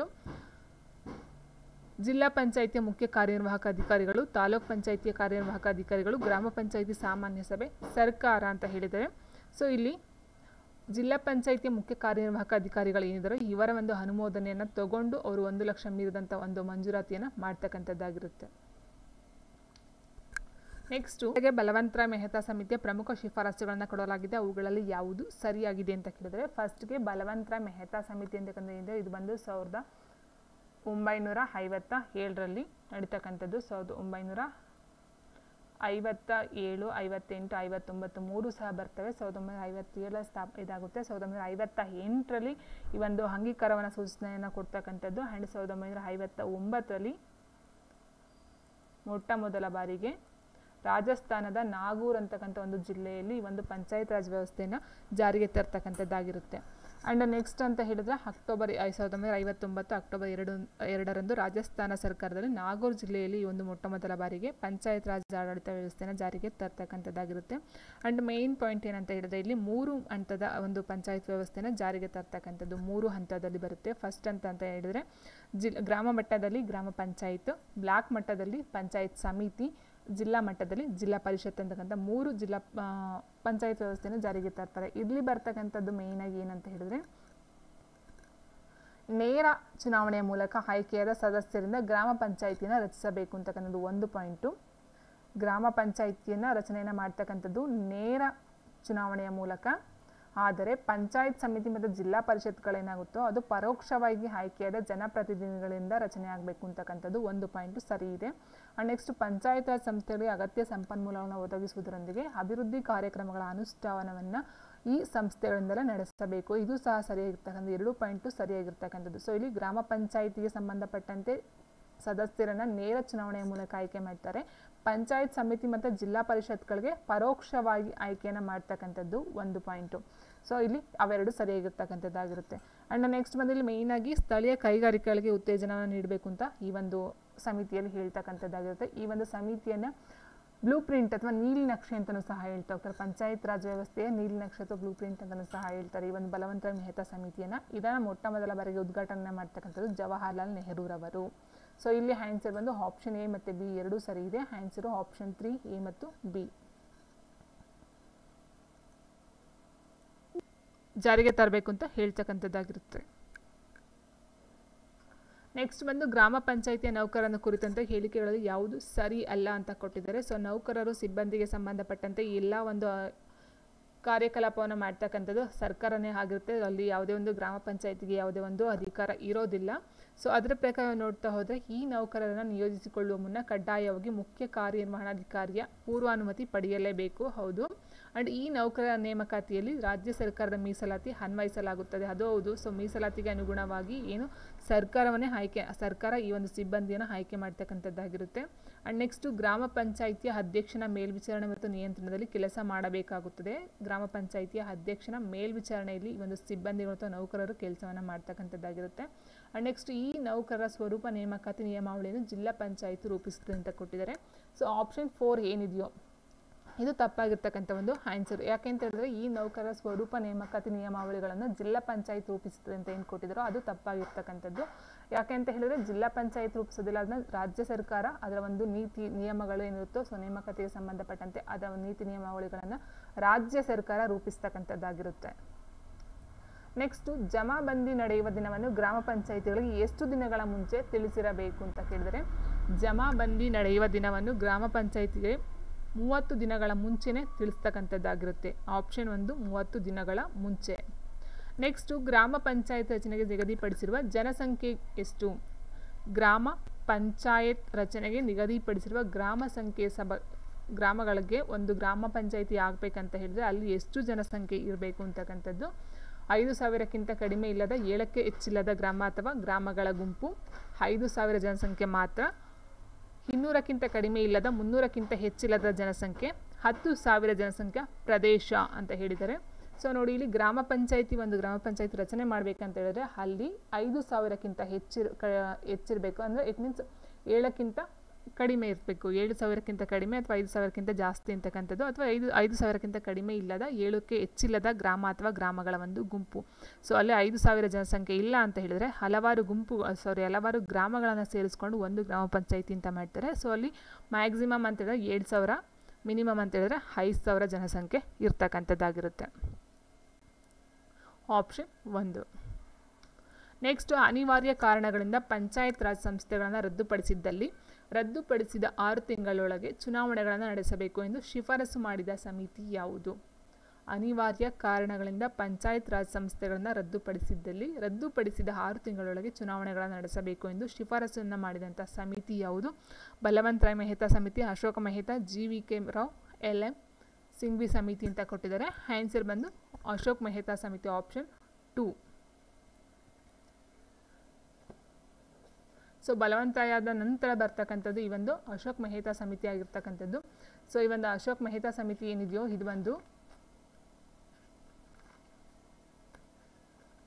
ಜಿಲ್ಲಾ ಪಂಚಾಯಿತಿಯ ಮುಖ್ಯ ಕಾರ್ಯನಿರ್ವಾಹಕ ಅಧಿಕಾರಿಗಳು ತಾಲೂಕ್ ಪಂಚಾಯಿತಿಯ ಕಾರ್ಯನಿರ್ವಾಹಕ ಅಧಿಕಾರಿಗಳು ಗ್ರಾಮ ಪಂಚಾಯಿತಿ ಸಾಮಾನ್ಯ ಸಭೆ ಸರ್ಕಾರ ಅಂತ ಹೇಳಿದ್ದಾರೆ ಸೊ ಇಲ್ಲಿ ಜಿಲ್ಲಾ ಪಂಚಾಯಿತಿಯ ಮುಖ್ಯ ಕಾರ್ಯನಿರ್ವಾಹಕ ಅಧಿಕಾರಿಗಳು ಏನಿದ್ದಾರೆ ಇವರ ಒಂದು ಅನುಮೋದನೆಯನ್ನು ತಗೊಂಡು ಅವರು ಒಂದು ಲಕ್ಷ ಮೀರಿದಂಥ ಒಂದು ಮಂಜೂರಾತಿಯನ್ನು ಮಾಡ್ತಕ್ಕಂಥದ್ದಾಗಿರುತ್ತೆ ನೆಕ್ಸ್ಟು ಹಾಗೆ ಬಲವಂತರಾಯ್ ಮೆಹ್ತಾ ಸಮಿತಿಯ ಪ್ರಮುಖ ಶಿಫಾರಸುಗಳನ್ನು ಕೊಡಲಾಗಿದೆ ಅವುಗಳಲ್ಲಿ ಯಾವುದು ಸರಿಯಾಗಿದೆ ಅಂತ ಕೇಳಿದರೆ ಫಸ್ಟ್ಗೆ ಬಲವಂತರಾಯ್ ಮೆಹ್ತಾ ಸಮಿತಿ ಅಂತಕ್ಕಂಥ ಇದು ಬಂದು ಸಾವಿರದ ಒಂಬೈನೂರ ಐವತ್ತ ಏಳರಲ್ಲಿ ನಡೀತಕ್ಕಂಥದ್ದು ಸಾವಿರದ ಒಂಬೈನೂರ ಐವತ್ತ ಏಳು ಐವತ್ತೆಂಟು ಐವತ್ತೊಂಬತ್ತು ಮೂರು ಸಹ ಬರ್ತವೆ ಸಾವಿರದ ಒಂಬೈನೂರ ಐವತ್ತೇಳರ ಸ್ಥಾಪ ಇದಾಗುತ್ತೆ ಸಾವಿರದ ಒಂಬೈನೂರ ಐವತ್ತ ಎಂಟರಲ್ಲಿ ಈ ಒಂದು ಅಂಗೀಕಾರವನ್ನು ಸೂಚನೆಯನ್ನು ಕೊಡ್ತಕ್ಕಂಥದ್ದು ಆ್ಯಂಡ್ ಸಾವಿರದ ಒಂಬೈನೂರ ಐವತ್ತ ಒಂಬತ್ತರಲ್ಲಿ ಮೊಟ್ಟ ಮೊದಲ ಬಾರಿಗೆ ರಾಜಸ್ಥಾನದ ನಾಗೂರ್ ಅಂತಕ್ಕಂಥ ಒಂದು ಜಿಲ್ಲೆಯಲ್ಲಿ ಈ ಒಂದು ಪಂಚಾಯತ್ ರಾಜ್ ವ್ಯವಸ್ಥೆಯನ್ನು ಜಾರಿಗೆ ತರ್ತಕ್ಕಂಥದ್ದಾಗಿರುತ್ತೆ ಆ್ಯಂಡ್ ನೆಕ್ಸ್ಟ್ ಅಂತ ಹೇಳಿದ್ರೆ ಅಕ್ಟೋಬರ್ ಐ ಸಾವಿರದ ಒಂಬೈನೂರ ಐವತ್ತೊಂಬತ್ತು ಅಕ್ಟೋಬರ್ ಎರಡು ಎರಡರಂದು ರಾಜಸ್ಥಾನ ಸರ್ಕಾರದಲ್ಲಿ ನಾಗೋರ್ ಜಿಲ್ಲೆಯಲ್ಲಿ ಈ ಒಂದು ಮೊಟ್ಟ ಮೊದಲ ಬಾರಿಗೆ ಪಂಚಾಯತ್ ರಾಜ್ ಆಡಳಿತ ವ್ಯವಸ್ಥೆನ ಜಾರಿಗೆ ತರ್ತಕ್ಕಂಥದ್ದಾಗಿರುತ್ತೆ ಆ್ಯಂಡ್ ಮೇಯ್ನ್ ಪಾಯಿಂಟ್ ಏನಂತ ಹೇಳಿದ್ರೆ ಇಲ್ಲಿ ಮೂರು ಹಂತದ ಒಂದು ಪಂಚಾಯತ್ ವ್ಯವಸ್ಥೆನ ಜಾರಿಗೆ ತರ್ತಕ್ಕಂಥದ್ದು ಮೂರು ಹಂತದಲ್ಲಿ ಬರುತ್ತೆ ಫಸ್ಟ್ ಅಂತ ಅಂತ ಹೇಳಿದ್ರೆ ಜಿಲ್ ಗ್ರಾಮ ಮಟ್ಟದಲ್ಲಿ ಗ್ರಾಮ ಪಂಚಾಯತ್ ಬ್ಲಾಕ್ ಮಟ್ಟದಲ್ಲಿ ಪಂಚಾಯತ್ ಸಮಿತಿ ಜಿಲ್ಲಾ ಮಟ್ಟದಲ್ಲಿ ಜಿಲ್ಲಾ ಪರಿಷತ್ ಅಂತಕ್ಕಂಥ ಮೂರು ಜಿಲ್ಲಾ ಆ, ಪಂಚಾಯತ್ ವ್ಯವಸ್ಥೆನ ಜಾರಿಗೆ ತರ್ತಾರೆ ಇಲ್ಲಿ ಬರ್ತಕ್ಕಂಥದ್ದು ಮೇಯ್ನಾಗಿ ಏನಂತ ಹೇಳಿದ್ರೆ ನೇರ ಚುನಾವಣೆಯ ಮೂಲಕ ಆಯ್ಕೆಯಾದ ಸದಸ್ಯರಿಂದ ಗ್ರಾಮ ಪಂಚಾಯಿತಿನ ರಚಿಸಬೇಕು ಅಂತಕ್ಕಂಥದ್ದು ಒಂದು ಪಾಯಿಂಟು ಗ್ರಾಮ ಪಂಚಾಯಿತಿಯನ್ನು ರಚನೆಯನ್ನು ಮಾಡ್ತಕ್ಕಂಥದ್ದು ನೇರ ಚುನಾವಣೆಯ ಮೂಲಕ ಆದರೆ ಪಂಚಾಯತ್ ಸಮಿತಿ ಮತ್ತು ಜಿಲ್ಲಾ ಪರಿಷತ್ಗಳೇನಾಗುತ್ತೋ ಅದು ಪರೋಕ್ಷವಾಗಿ ಆಯ್ಕೆಯಾದ ಜನಪ್ರತಿನಿಧಿಗಳಿಂದ ರಚನೆ ಆಗಬೇಕು ಅಂತಕ್ಕಂಥದ್ದು ಒಂದು ಪಾಯಿಂಟು ಸರಿ ಇದೆ ಆ್ಯಂಡ್ ನೆಕ್ಸ್ಟ್ ಪಂಚಾಯತ್ ರಾಜ್ ಸಂಸ್ಥೆಗಳಿಗೆ ಅಗತ್ಯ ಸಂಪನ್ಮೂಲಗಳನ್ನು ಒದಗಿಸುವುದರೊಂದಿಗೆ ಅಭಿವೃದ್ಧಿ ಕಾರ್ಯಕ್ರಮಗಳ ಅನುಷ್ಠಾನವನ್ನು ಈ ಸಂಸ್ಥೆಗಳಿಂದಲೇ ನಡೆಸಬೇಕು ಇದು ಸಹ ಸರಿಯಾಗಿರ್ತಕ್ಕಂಥ ಎರಡು ಪಾಯಿಂಟು ಸರಿಯಾಗಿರ್ತಕ್ಕಂಥದ್ದು ಸೊ ಇಲ್ಲಿ ಗ್ರಾಮ ಪಂಚಾಯಿತಿಗೆ ಸಂಬಂಧಪಟ್ಟಂತೆ ಸದಸ್ಯರನ್ನ ನೇರ ಚುನಾವಣೆಯ ಮೂಲಕ ಆಯ್ಕೆ ಮಾಡ್ತಾರೆ ಪಂಚಾಯತ್ ಸಮಿತಿ ಮತ್ತು ಜಿಲ್ಲಾ ಪರಿಷತ್ಗಳಿಗೆ ಪರೋಕ್ಷವಾಗಿ ಆಯ್ಕೆಯನ್ನು ಮಾಡ್ತಕ್ಕಂಥದ್ದು ಒಂದು ಪಾಯಿಂಟು ಸೊ ಇಲ್ಲಿ ಅವೆರಡು ಸರಿಯಾಗಿರ್ತಕ್ಕಂಥದ್ದಾಗಿರುತ್ತೆ ಆ್ಯಂಡ್ ನೆಕ್ಸ್ಟ್ ಬಂದು ಇಲ್ಲಿ ಮೇಯ್ನಾಗಿ ಸ್ಥಳೀಯ ಕೈಗಾರಿಕೆಗಳಿಗೆ ಉತ್ತೇಜನವನ್ನು ನೀಡಬೇಕು ಅಂತ ಈ ಒಂದು ಸಮಿತಿಯಲ್ಲಿ ಹೇಳ್ತಕ್ಕಂಥದ್ದಾಗಿರುತ್ತೆ ಈ ಒಂದು ಸಮಿತಿಯನ್ನು ಬ್ಲೂ ಪ್ರಿಂಟ್ ಅಥವಾ ನೀಲಿ ನಕ್ಷೆ ಅಂತಲೂ ಸಹ ಹೇಳ್ತಾ ಹೋಗ್ತಾರೆ ಪಂಚಾಯತ್ ರಾಜ್ ವ್ಯವಸ್ಥೆಯ ನೀಲಿ ನಕ್ಷೆ ಅಥವಾ ಬ್ಲೂ ಪ್ರಿಂಟ್ ಅಂತಲೂ ಸಹ ಹೇಳ್ತಾರೆ ಈ ಒಂದು ಬಲವಂತರಾಯ್ ಮೆಹ್ತಾ ಸಮಿತಿಯನ್ನು ಇದನ್ನು ಮೊಟ್ಟ ಮೊದಲ ಬಾರಿಗೆ ಉದ್ಘಾಟನೆ ಮಾಡ್ತಕ್ಕಂಥದ್ದು ಜವಾಹರ್ಲಾಲ್ ನೆಹರೂರವರು ಸೊ ಇಲ್ಲಿ ಆನ್ಸರ್ ಬಂದು ಆಪ್ಷನ್ ಎ ಮತ್ತು ಬಿ ಎರಡೂ ಸರಿ ಇದೆ ಆನ್ಸರು ಆಪ್ಷನ್ ತ್ರೀ ಎ ಮತ್ತು ಬಿ ಜಾರಿಗೆ ತರಬೇಕು ಅಂತ ಹೇಳ್ತಕ್ಕಂಥದ್ದಾಗಿರುತ್ತೆ ನೆಕ್ಸ್ಟ್ ಬಂದು ಗ್ರಾಮ ಪಂಚಾಯಿತಿಯ ನೌಕರನ ಕುರಿತಂತೆ ಹೇಳಿಕೆಗಳಲ್ಲಿ ಯಾವುದು ಸರಿ ಅಲ್ಲ ಅಂತ ಕೊಟ್ಟಿದ್ದಾರೆ ಸೊ ನೌಕರರು ಸಿಬ್ಬಂದಿಗೆ ಸಂಬಂಧಪಟ್ಟಂತೆ ಎಲ್ಲ ಒಂದು ಆ, ಕಾರ್ಯಕಲಾಪವನ್ನು ಮಾಡ್ತಕ್ಕಂಥದ್ದು ಸರ್ಕಾರನೇ ಆಗಿರುತ್ತೆ ಅಲ್ಲಿ ಯಾವುದೇ ಒಂದು ಗ್ರಾಮ ಪಂಚಾಯತಿಗೆ ಯಾವುದೇ ಒಂದು ಅಧಿಕಾರ ಇರೋದಿಲ್ಲ ಸೊ ಅದರ ಪ್ರಕಾರ ನೋಡ್ತಾ ಹೋದರೆ ಈ ನೌಕರರನ್ನು ನಿಯೋಜಿಸಿಕೊಳ್ಳುವ ಮುನ್ನ ಕಡ್ಡಾಯವಾಗಿ ಮುಖ್ಯ ಕಾರ್ಯನಿರ್ವಹಣಾಧಿಕಾರಿಯ ಪೂರ್ವಾನುಮತಿ ಪಡೆಯಲೇಬೇಕು ಹೌದು ಆ್ಯಂಡ್ ಈ ನೌಕರರ ನೇಮಕಾತಿಯಲ್ಲಿ ರಾಜ್ಯ ಸರ್ಕಾರದ ಮೀಸಲಾತಿ ಅನ್ವಯಿಸಲಾಗುತ್ತದೆ ಅದು ಹೌದು ಸೊ ಮೀಸಲಾತಿಗೆ ಅನುಗುಣವಾಗಿ ಏನು ಸರ್ಕಾರವನ್ನೇ ಆಯ್ಕೆ ಸರ್ಕಾರ ಈ ಒಂದು ಸಿಬ್ಬಂದಿಯನ್ನು ಆಯ್ಕೆ ಮಾಡ್ತಕ್ಕಂಥದ್ದಾಗಿರುತ್ತೆ ಆ್ಯಂಡ್ ನೆಕ್ಸ್ಟು ಗ್ರಾಮ ಪಂಚಾಯಿತಿಯ ಅಧ್ಯಕ್ಷನ ಮೇಲ್ವಿಚಾರಣೆ ಮತ್ತು ನಿಯಂತ್ರಣದಲ್ಲಿ ಕೆಲಸ ಮಾಡಬೇಕಾಗುತ್ತದೆ ಗ್ರಾಮ ಪಂಚಾಯಿತಿಯ ಅಧ್ಯಕ್ಷನ ಮೇಲ್ವಿಚಾರಣೆಯಲ್ಲಿ ಈ ಒಂದು ಸಿಬ್ಬಂದಿಗಳು ಅಥವಾ ನೌಕರರು ಕೆಲಸವನ್ನು ಮಾಡ್ತಕ್ಕಂಥದ್ದಾಗಿರುತ್ತೆ ಆ್ಯಂಡ್ ನೆಕ್ಸ್ಟ್ ಈ ನೌಕರರ ಸ್ವರೂಪ ನೇಮಕಾತಿ ನಿಯಮಾವಳಿಯನ್ನು ಜಿಲ್ಲಾ ಪಂಚಾಯಿತಿ ರೂಪಿಸುತ್ತದೆ ಅಂತ ಕೊಟ್ಟಿದ್ದಾರೆ ಸೊ ಆಪ್ಷನ್ ಫೋರ್ ಏನಿದೆಯೋ ಇದು ತಪ್ಪಾಗಿರ್ತಕ್ಕಂಥ ಒಂದು ಆನ್ಸರ್ ಯಾಕೆಂತ ಹೇಳಿದ್ರೆ ಈ ನೌಕರರ ಸ್ವರೂಪ ನೇಮಕಾತಿ ನಿಯಮಾವಳಿಗಳನ್ನು ಜಿಲ್ಲಾ ಪಂಚಾಯತ್ ರೂಪಿಸುತ್ತದೆ ಅಂತ ಏನು ಕೊಟ್ಟಿದ್ದಾರೋ ಅದು ತಪ್ಪಾಗಿರ್ತಕ್ಕಂಥದ್ದು ಯಾಕೆ ಅಂತ ಹೇಳಿದ್ರೆ ಜಿಲ್ಲಾ ಪಂಚಾಯತ್ ರೂಪಿಸೋದಿಲ್ಲ ಅದನ್ನ ರಾಜ್ಯ ಸರ್ಕಾರ ಅದರ ಒಂದು ನೀತಿ ನಿಯಮಗಳು ಏನಿರುತ್ತೋ ಸೊ ನೇಮಕಾತಿಗೆ ಸಂಬಂಧಪಟ್ಟಂತೆ ಅದರ ಒಂದು ನೀತಿ ನಿಯಮಾವಳಿಗಳನ್ನು ರಾಜ್ಯ ಸರ್ಕಾರ ರೂಪಿಸ್ತಕ್ಕಂಥದ್ದಾಗಿರುತ್ತೆ ನೆಕ್ಸ್ಟು ಜಮಾಬಂದಿ ನಡೆಯುವ ದಿನವನ್ನು ಗ್ರಾಮ ಪಂಚಾಯಿತಿಗಳಿಗೆ ಎಷ್ಟು ದಿನಗಳ ಮುಂಚೆ ತಿಳಿಸಿರಬೇಕು ಅಂತ ಕೇಳಿದರೆ ಜಮಾಬಂದಿ ನಡೆಯುವ ದಿನವನ್ನು ಗ್ರಾಮ ಪಂಚಾಯಿತಿಗೆ ಮೂವತ್ತು ದಿನಗಳ ಮುಂಚೆನೇ ತಿಳಿಸ್ತಕ್ಕಂಥದ್ದಾಗಿರುತ್ತೆ ಆಪ್ಷನ್ ಒಂದು ಮೂವತ್ತು ದಿನಗಳ ಮುಂಚೆ ನೆಕ್ಸ್ಟು ಗ್ರಾಮ ಪಂಚಾಯತ್ ರಚನೆಗೆ ನಿಗದಿಪಡಿಸಿರುವ ಜನಸಂಖ್ಯೆ ಎಷ್ಟು ಗ್ರಾಮ ಪಂಚಾಯತ್ ರಚನೆಗೆ ನಿಗದಿಪಡಿಸಿರುವ ಗ್ರಾಮ ಸಂಖ್ಯೆ ಸಭ ಗ್ರಾಮಗಳಿಗೆ ಒಂದು ಗ್ರಾಮ ಪಂಚಾಯಿತಿ ಆಗಬೇಕಂತ ಹೇಳಿದ್ರೆ ಅಲ್ಲಿ ಎಷ್ಟು ಜನಸಂಖ್ಯೆ ಇರಬೇಕು ಅಂತಕ್ಕಂಥದ್ದು ಐದು ಸಾವಿರಕ್ಕಿಂತ ಕಡಿಮೆ ಇಲ್ಲದ ಏಳಕ್ಕೆ ಹೆಚ್ಚಿಲ್ಲದ ಗ್ರಾಮ ಅಥವಾ ಗ್ರಾಮಗಳ ಗುಂಪು ಐದು ಸಾವಿರ ಜನಸಂಖ್ಯೆ ಮಾತ್ರ ಇನ್ನೂರಕ್ಕಿಂತ ಕಡಿಮೆ ಇಲ್ಲದ ಮುನ್ನೂರಕ್ಕಿಂತ ಹೆಚ್ಚಿಲ್ಲದ ಜನಸಂಖ್ಯೆ ಹತ್ತು ಸಾವಿರ ಜನಸಂಖ್ಯೆ ಪ್ರದೇಶ ಅಂತ ಹೇಳಿದ್ದಾರೆ ಸೊ ನೋಡಿ ಇಲ್ಲಿ ಗ್ರಾಮ ಪಂಚಾಯಿತಿ ಒಂದು ಗ್ರಾಮ ಪಂಚಾಯತಿ ರಚನೆ ಮಾಡಬೇಕಂತ ಹೇಳಿದ್ರೆ ಅಲ್ಲಿ ಐದು ಸಾವಿರಕ್ಕಿಂತ ಹೆಚ್ಚಿರ್ ಕ ಹೆಚ್ಚಿರಬೇಕು ಅಂದರೆ ಇಟ್ ಮೀನ್ಸ್ ಏಳಕ್ಕಿಂತ ಕಡಿಮೆ ಇರಬೇಕು ಏಳು ಸಾವಿರಕ್ಕಿಂತ ಕಡಿಮೆ ಅಥವಾ ಐದು ಸಾವಿರಕ್ಕಿಂತ ಜಾಸ್ತಿ ಅಂತಕ್ಕಂಥದ್ದು ಅಥವಾ ಐದು ಐದು ಸಾವಿರಕ್ಕಿಂತ ಕಡಿಮೆ ಇಲ್ಲದ ಏಳಕ್ಕೆ ಹೆಚ್ಚಿಲ್ಲದ ಗ್ರಾಮ ಅಥವಾ ಗ್ರಾಮಗಳ ಒಂದು ಗುಂಪು ಸೊ ಅಲ್ಲಿ ಐದು ಸಾವಿರ ಜನಸಂಖ್ಯೆ ಇಲ್ಲ ಅಂತ ಹೇಳಿದ್ರೆ ಹಲವಾರು ಗುಂಪು ಸಾರಿ ಹಲವಾರು ಗ್ರಾಮಗಳನ್ನು ಸೇರಿಸ್ಕೊಂಡು ಒಂದು ಗ್ರಾಮ ಪಂಚಾಯಿತಿ ಅಂತ ಮಾಡ್ತಾರೆ ಸೊ ಅಲ್ಲಿ ಮ್ಯಾಕ್ಸಿಮಮ್ ಅಂತ ಹೇಳಿದ್ರೆ ಏಳು ಸಾವಿರ ಮಿನಿಮಮ್ ಅಂತ ಹೇಳಿದ್ರೆ ಐದು ಸಾವಿರ ಜನಸಂಖ್ಯೆ ಇರ್ತಕ್ಕಂಥದ್ದಾಗಿರುತ್ತೆ ಆಪ್ಷನ್ ಒಂದು ನೆಕ್ಸ್ಟ್ ಅನಿವಾರ್ಯ ಕಾರಣಗಳಿಂದ ಪಂಚಾಯತ್ ರಾಜ್ ಸಂಸ್ಥೆಗಳನ್ನು ರದ್ದುಪಡಿಸಿದ್ದಲ್ಲಿ ರದ್ದುಪಡಿಸಿದ ಆರು ತಿಂಗಳೊಳಗೆ ಚುನಾವಣೆಗಳನ್ನು ನಡೆಸಬೇಕು ಎಂದು ಶಿಫಾರಸು ಮಾಡಿದ ಸಮಿತಿ ಯಾವುದು ಅನಿವಾರ್ಯ ಕಾರಣಗಳಿಂದ ಪಂಚಾಯತ್ ರಾಜ್ ಸಂಸ್ಥೆಗಳನ್ನು ರದ್ದುಪಡಿಸಿದ್ದಲ್ಲಿ ರದ್ದುಪಡಿಸಿದ ಆರು ತಿಂಗಳೊಳಗೆ ಚುನಾವಣೆಗಳನ್ನು ನಡೆಸಬೇಕು ಎಂದು ಶಿಫಾರಸನ್ನು ಮಾಡಿದಂಥ ಸಮಿತಿ ಯಾವುದು ಬಲವಂತರಾಯ್ ಮೆಹ್ತಾ ಸಮಿತಿ Ashoka Mehta G V K Rao L M Singhvi ಸಮಿತಿ ಅಂತ ಕೊಟ್ಟಿದ್ದಾರೆ ಆನ್ಸರ್ ಬಂದು ಅಶೋಕ್ ಮೆಹ್ತಾ ಸಮಿತಿ ಆಪ್ಷನ್ ಟೂ ಸೊ ಬಲವಂತಾಯದ ನಂತರ ಬರ್ತಕ್ಕಂಥದ್ದು ಈ ಒಂದು ಅಶೋಕ್ ಮೆಹ್ತಾ ಸಮಿತಿ ಆಗಿರ್ತಕ್ಕಂಥದ್ದು ಸೊ ಈ ಒಂದು ಅಶೋಕ್ ಮೆಹ್ತಾ ಸಮಿತಿ ಏನಿದೆಯೋ ಇದು ಒಂದು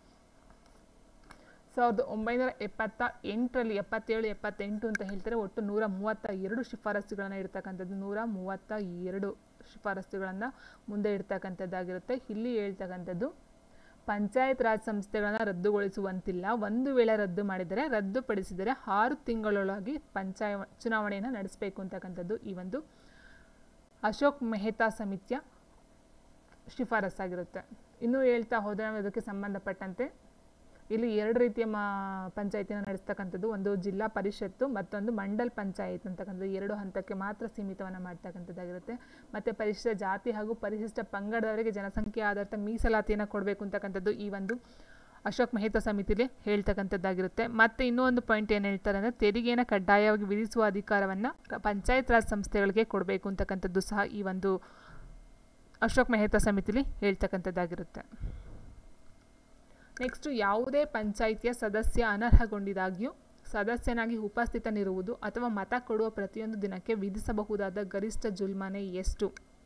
ಸಾವಿರದ ಒಂಬೈನೂರ ಎಪ್ಪತ್ತ ಎಂಟರಲ್ಲಿ ಎಪ್ಪತ್ತೇಳು ಎಪ್ಪತ್ತೆಂಟು ಅಂತ ಹೇಳ್ತಾರೆ ಒಟ್ಟು ನೂರ ಮೂವತ್ತ ಎರಡು ಶಿಫಾರಸುಗಳನ್ನು ಇಡ್ತಕ್ಕಂಥದ್ದು ನೂರ ಮೂವತ್ತ ಎರಡು ಶಿಫಾರಸುಗಳನ್ನು ಮುಂದೆ ಇಡ್ತಕ್ಕಂಥದ್ದಾಗಿರುತ್ತೆ ಇಲ್ಲಿ ಹೇಳ್ತಕ್ಕಂಥದ್ದು ಪಂಚಾಯತ್ ರಾಜ್ ಸಂಸ್ಥೆಗಳನ್ನು ರದ್ದುಗೊಳಿಸುವಂತಿಲ್ಲ ಒಂದು ವೇಳೆ ರದ್ದು ಮಾಡಿದರೆ ರದ್ದುಪಡಿಸಿದರೆ ಆರು ತಿಂಗಳೊಳಗೆ ಪಂಚಾಯ ಚುನಾವಣೆಯನ್ನು ನಡೆಸಬೇಕು ಅಂತಕ್ಕಂಥದ್ದು ಈ ಒಂದು ಅಶೋಕ್ ಮೆಹ್ತಾ ಸಮಿತಿಯ ಶಿಫಾರಸ್ಸಾಗಿರುತ್ತೆ ಇನ್ನೂ ಹೇಳ್ತಾ ಹೋದರೆ ನಾವು ಇದಕ್ಕೆ ಸಂಬಂಧಪಟ್ಟಂತೆ ಇಲ್ಲಿ ಎರಡು ರೀತಿಯ ಮಾ ಪಂಚಾಯತಿನ ನಡೆಸ್ತಕ್ಕಂಥದ್ದು ಒಂದು ಜಿಲ್ಲಾ ಪರಿಷತ್ತು ಮತ್ತೊಂದು ಮಂಡಲ್ ಪಂಚಾಯತ್ ಅಂತಕ್ಕಂಥದ್ದು ಎರಡು ಹಂತಕ್ಕೆ ಮಾತ್ರ ಸೀಮಿತವನ್ನು ಮಾಡ್ತಕ್ಕಂಥದ್ದಾಗಿರುತ್ತೆ ಮತ್ತು ಪರಿಶಿಷ್ಟ ಜಾತಿ ಹಾಗೂ ಪರಿಶಿಷ್ಟ ಪಂಗಡದವರಿಗೆ ಜನಸಂಖ್ಯೆ ಆಧಾರಿತ ಮೀಸಲಾತಿಯನ್ನು ಕೊಡಬೇಕು ಅಂತಕ್ಕಂಥದ್ದು ಈ ಒಂದು ಅಶೋಕ್ ಮೆಹ್ತಾ ಸಮಿತಿಲಿ ಹೇಳ್ತಕ್ಕಂಥದ್ದಾಗಿರುತ್ತೆ ಮತ್ತು ಇನ್ನೂ ಒಂದು ಪಾಯಿಂಟ್ ಏನು ಹೇಳ್ತಾರೆ ಅಂದರೆ ತೆರಿಗೆಯನ್ನು ಕಡ್ಡಾಯವಾಗಿ ವಿಧಿಸುವ ಅಧಿಕಾರವನ್ನು ಪಂಚಾಯತ್ ರಾಜ್ ಸಂಸ್ಥೆಗಳಿಗೆ ಕೊಡಬೇಕು ಅಂತಕ್ಕಂಥದ್ದು ಸಹ ಈ ಒಂದು ಅಶೋಕ್ ಮೆಹ್ತಾ ಸಮಿತಿಲಿ ಹೇಳ್ತಕ್ಕಂಥದ್ದಾಗಿರುತ್ತೆ ನೆಕ್ಸ್ಟು ಯಾವುದೇ ಪಂಚಾಯಿತಿಯ ಸದಸ್ಯ ಅನರ್ಹಗೊಂಡಿದಾಗ್ಯೂ ಸದಸ್ಯನಾಗಿ ಉಪಸ್ಥಿತನಿರುವುದು ಅಥವಾ ಮತ ಕೊಡುವ ಪ್ರತಿಯೊಂದು ದಿನಕ್ಕೆ ವಿಧಿಸಬಹುದಾದ ಗರಿಷ್ಠ ಜುಲ್ಮಾನೆ ಎಷ್ಟು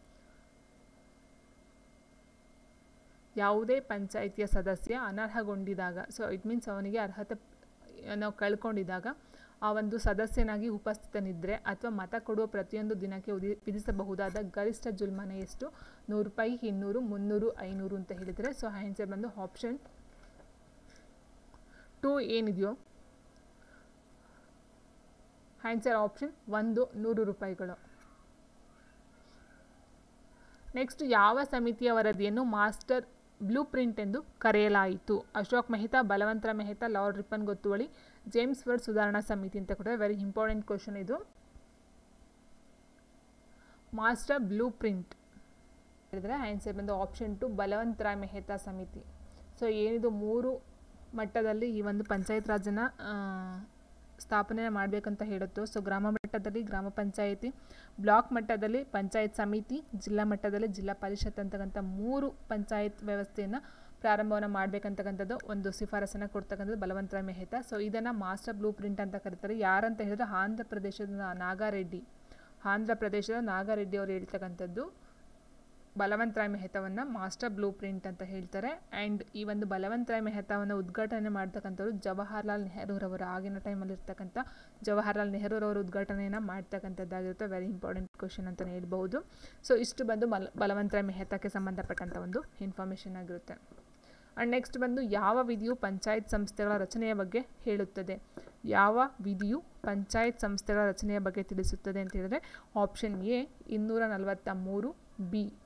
ಯಾವುದೇ ಪಂಚಾಯಿತಿಯ ಸದಸ್ಯ ಅನರ್ಹಗೊಂಡಿದಾಗ ಸೊ ಇಟ್ ಮೀನ್ಸ್ ಅವನಿಗೆ ಅರ್ಹತೆ ನಾವು ಕಳ್ಕೊಂಡಿದ್ದಾಗ ಆ ಒಂದು ಸದಸ್ಯನಾಗಿ ಉಪಸ್ಥಿತನಿದ್ದರೆ ಅಥವಾ ಮತ ಕೊಡುವ ಪ್ರತಿಯೊಂದು ದಿನಕ್ಕೆ ಉದಿ ವಿಧಿಸಬಹುದಾದ ಗರಿಷ್ಠ ಜುಲ್ಮಾನೆ ಎಷ್ಟು ನೂರು ರೂಪಾಯಿ ಇನ್ನೂರು ಮುನ್ನೂರು ಐನೂರು ಅಂತ ಹೇಳಿದರೆ ಸೊ ಆನ್ಸರ್ ಬಂದು ಆಪ್ಷನ್ ಟೂ ಏನಿದೆಯೋ ಆನ್ಸರ್ ಆಪ್ಷನ್ ಒಂದು ನೂರು ರೂಪಾಯಿಗಳು ನೆಕ್ಸ್ಟ್ ಯಾವ ಸಮಿತಿಯ ವರದಿಯನ್ನು ಮಾಸ್ಟರ್ ಬ್ಲೂ ಪ್ರಿಂಟ್ ಎಂದು ಕರೆಯಲಾಯಿತು ಅಶೋಕ್ ಮೆಹ್ತಾ ಬಲವಂತರ ಮೆಹ್ತಾ ಲಾರ್ಡ್ ರಿಪ್ಪನ್ ಗೊತ್ತುವಳಿ ಜೇಮ್ಸ್ ವರ್ಡ್ ಸುಧಾರಣಾ ಸಮಿತಿ ಅಂತ ಕೂಡ ವೆರಿ ಇಂಪಾರ್ಟೆಂಟ್ ಕ್ವಶನ್ ಇದು ಮಾಸ್ಟರ್ ಬ್ಲೂ ಪ್ರಿಂಟ್ ಹೇಳಿದ್ರೆ ಆನ್ಸರ್ ಬಂದು ಆಪ್ಷನ್ ಟು ಬಲವಂತರಾಯ್ ಮೆಹ್ತಾ ಸಮಿತಿ ಸೊ ಏನಿದು ಮೂರು ಮಟ್ಟದಲ್ಲಿ ಈ ಒಂದು ಪಂಚಾಯತ್ ರಾಜನ ಸ್ಥಾಪನೆ ಮಾಡಬೇಕಂತ ಹೇಳುತ್ತೋ ಸೊ ಗ್ರಾಮ ಮಟ್ಟದಲ್ಲಿ ಗ್ರಾಮ ಪಂಚಾಯಿತಿ ಬ್ಲಾಕ್ ಮಟ್ಟದಲ್ಲಿ ಪಂಚಾಯತ್ ಸಮಿತಿ ಜಿಲ್ಲಾ ಮಟ್ಟದಲ್ಲಿ ಜಿಲ್ಲಾ ಪರಿಷತ್ ಅಂತಕ್ಕಂಥ ಮೂರು ಪಂಚಾಯತ್ ವ್ಯವಸ್ಥೆಯನ್ನು ಪ್ರಾರಂಭವನ್ನು ಮಾಡಬೇಕಂತಕ್ಕಂಥದ್ದು ಒಂದು ಶಿಫಾರಸನ್ನು ಕೊಡ್ತಕ್ಕಂಥದ್ದು ಬಲವಂತರಾಯ್ ಮೆಹ್ತಾ ಸೊ ಇದನ್ನು ಮಾಸ್ಟರ್ ಬ್ಲೂ ಪ್ರಿಂಟ್ ಅಂತ ಕರೀತಾರೆ ಯಾರಂತ ಹೇಳಿದ್ರೆ ಆಂಧ್ರ ಪ್ರದೇಶದ ನಾಗಾರೆಡ್ಡಿ ಆಂಧ್ರ ಪ್ರದೇಶದ ನಾಗಾರೆಡ್ಡಿ ಅವರು ಹೇಳ್ತಕ್ಕಂಥದ್ದು ಬಲವಂತರಾಯ್ ಮೆಹ್ತಾವನ್ನು ಮಾಸ್ಟರ್ ಬ್ಲೂ ಪ್ರಿಂಟ್ ಅಂತ ಹೇಳ್ತಾರೆ ಆ್ಯಂಡ್ ಈ ಒಂದು ಬಲವಂತರಾಯ್ ಮೆಹ್ತಾವನ್ನು ಉದ್ಘಾಟನೆ ಮಾಡ್ತಕ್ಕಂಥವ್ರು ಜವಾಹರ್ಲಾಲ್ ನೆಹರೂರವರು ಆಗಿನ ಟೈಮಲ್ಲಿ ಇರ್ತಕ್ಕಂಥ ಜವಾಹರ್ಲಾಲ್ ನೆಹರೂರವರು ಉದ್ಘಾಟನೆಯನ್ನು ಮಾಡ್ತಕ್ಕಂಥದ್ದಾಗಿರುತ್ತೆ ವೆರಿ ಇಂಪಾರ್ಟೆಂಟ್ ಕ್ವಶನ್ ಅಂತಲೇ ಹೇಳ್ಬಹುದು ಸೊ ಇಷ್ಟು ಬಂದು ಬಲ ಬಲವಂತರಾಯ್ ಮೆಹ್ತಾಕ್ಕೆ ಸಂಬಂಧಪಟ್ಟಂಥ ಒಂದು ಇನ್ಫಾರ್ಮೇಷನ್ ಆಗಿರುತ್ತೆ ಆ್ಯಂಡ್ ನೆಕ್ಸ್ಟ್ ಬಂದು ಯಾವ ವಿಧಿಯು ಪಂಚಾಯತ್ ಸಂಸ್ಥೆಗಳ ರಚನೆಯ ಬಗ್ಗೆ ಹೇಳುತ್ತದೆ ಯಾವ ವಿಧಿಯು ಪಂಚಾಯತ್ ಸಂಸ್ಥೆಗಳ ರಚನೆಯ ಬಗ್ಗೆ ತಿಳಿಸುತ್ತದೆ ಅಂತ ಹೇಳಿದ್ರೆ ಆಪ್ಷನ್ ಎ ಇನ್ನೂರ ನಲವತ್ತ ಮೂರು ಬಿ